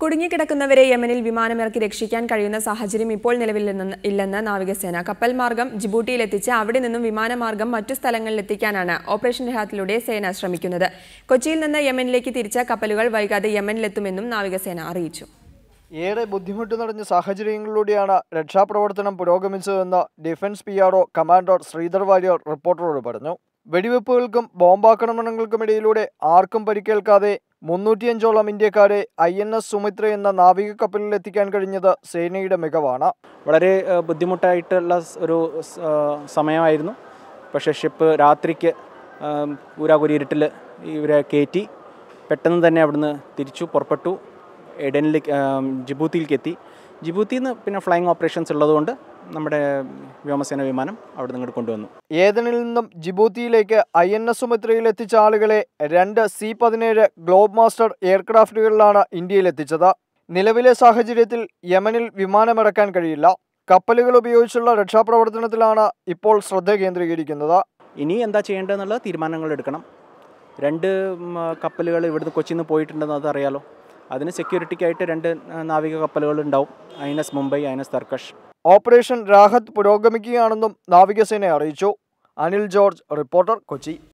കുടുങ്ങിക്കിടക്കുന്നവരെ യമനിൽ വിമാനമിറക്കി രക്ഷിക്കാൻ കഴിയുന്ന സാഹചര്യം ഇപ്പോൾ നിലവിലില്ലെന്ന് ഇല്ലെന്ന് നാവികസേന കപ്പൽ മാർഗം ജിബൂട്ടിയിലെത്തിച്ച് അവിടെ നിന്നും വിമാനമാർഗം മറ്റു സ്ഥലങ്ങളിലെത്തിക്കാനാണ് ഓപ്പറേഷൻ രഹാത്തിലൂടെ സേന ശ്രമിക്കുന്നത് കൊച്ചിയിൽ നിന്ന് യമനിലേക്ക് തിരിച്ച കപ്പലുകൾ വൈകാതെ യമനിലെത്തുമെന്നും നാവികസേന അറിയിച്ചു ഏറെ ബുദ്ധിമുട്ട് നിറഞ്ഞ സാഹചര്യങ്ങളിലൂടെയാണ് രക്ഷാപ്രവർത്തനം പുരോഗമിച്ചതെന്ന് defence P R commander Sreedhar Warrier റിപ്പോർട്ടറോട് പറഞ്ഞു വെടിവെപ്പുകൾക്കും ബോംബാക്രമണങ്ങൾക്കുമിടയിലൂടെ ആർക്കും പരിക്കേൽക്കാതെ മുന്നൂറ്റിയഞ്ചോളം ഇന്ത്യക്കാരെ ഐ എൻ എസ് സുമിത്ര എന്ന നാവിക കപ്പലിൽ എത്തിക്കാൻ കഴിഞ്ഞത് സേനയുടെ മികവാണ് വളരെ ഏഹ്, ബുദ്ധിമുട്ടായിട്ടുള്ള സ് ഒരു സ്, ഏഹ്, സമയമായിരുന്നു പക്ഷേ ഷിപ്പ് രാത്രിക്ക് ഏഹ്, ഊരാകുരി ഇരുട്ടിൽ ഇവരെ കയറ്റി പെട്ടെന്ന് തന്നെ അവിടുന്ന് തിരിച്ചു പുറപ്പെട്ടു എഡനിലേക്ക് ഏഹ്, ജിബൂത്തിയിലേക്ക് എത്തി ജിബൂത്തിയിൽ നിന്ന് പിന്നെ ഫ്ലൈയിങ് ഓപ്പറേഷൻസ് ഉള്ളതുകൊണ്ട് നമ്മുടെ വ്യോമസേന വിമാനം അവിടെ നിന്ന് കൊണ്ടുവന്നു ഏതനിൽ നിന്നും ജിബൂത്തിയിലേക്ക് ഐ എൻ എസ് സുമിത്രയിൽ എത്തിച്ച ആളുകളെ രണ്ട് സി പതിനേഴ് ഗ്ലോബ് മാസ്റ്റർ എയർക്രാഫ്റ്റുകളിലാണ് ഇന്ത്യയിൽ എത്തിച്ചത് നിലവിലെ സാഹചര്യത്തിൽ യമനിൽ വിമാനമിറക്കാൻ കഴിയില്ല കപ്പലുകൾ ഉപയോഗിച്ചുള്ള രക്ഷാപ്രവർത്തനത്തിലാണ് ഇപ്പോൾ ശ്രദ്ധ കേന്ദ്രീകരിക്കുന്നത് ഇനി എന്താ ചെയ്യേണ്ടതെന്നുള്ള തീരുമാനങ്ങൾ എടുക്കണം രണ്ട് ഉം, കപ്പലുകൾ ഇവിടുന്ന് കൊച്ചിയിൽ നിന്ന് പോയിട്ടുണ്ടെന്ന് അതറിയാലോ അതിന് സെക്യൂരിറ്റിക്കായിട്ട് രണ്ട് ആ, നാവിക കപ്പലുകൾ ഉണ്ടാവും I N S Mumbai I N S Tarkash operation Rahat പുരോഗമിക്കുകയാണെന്നും നാവികസേന അറിയിച്ചു അനിൽ ജോർജ് റിപ്പോർട്ടർ കൊച്ചി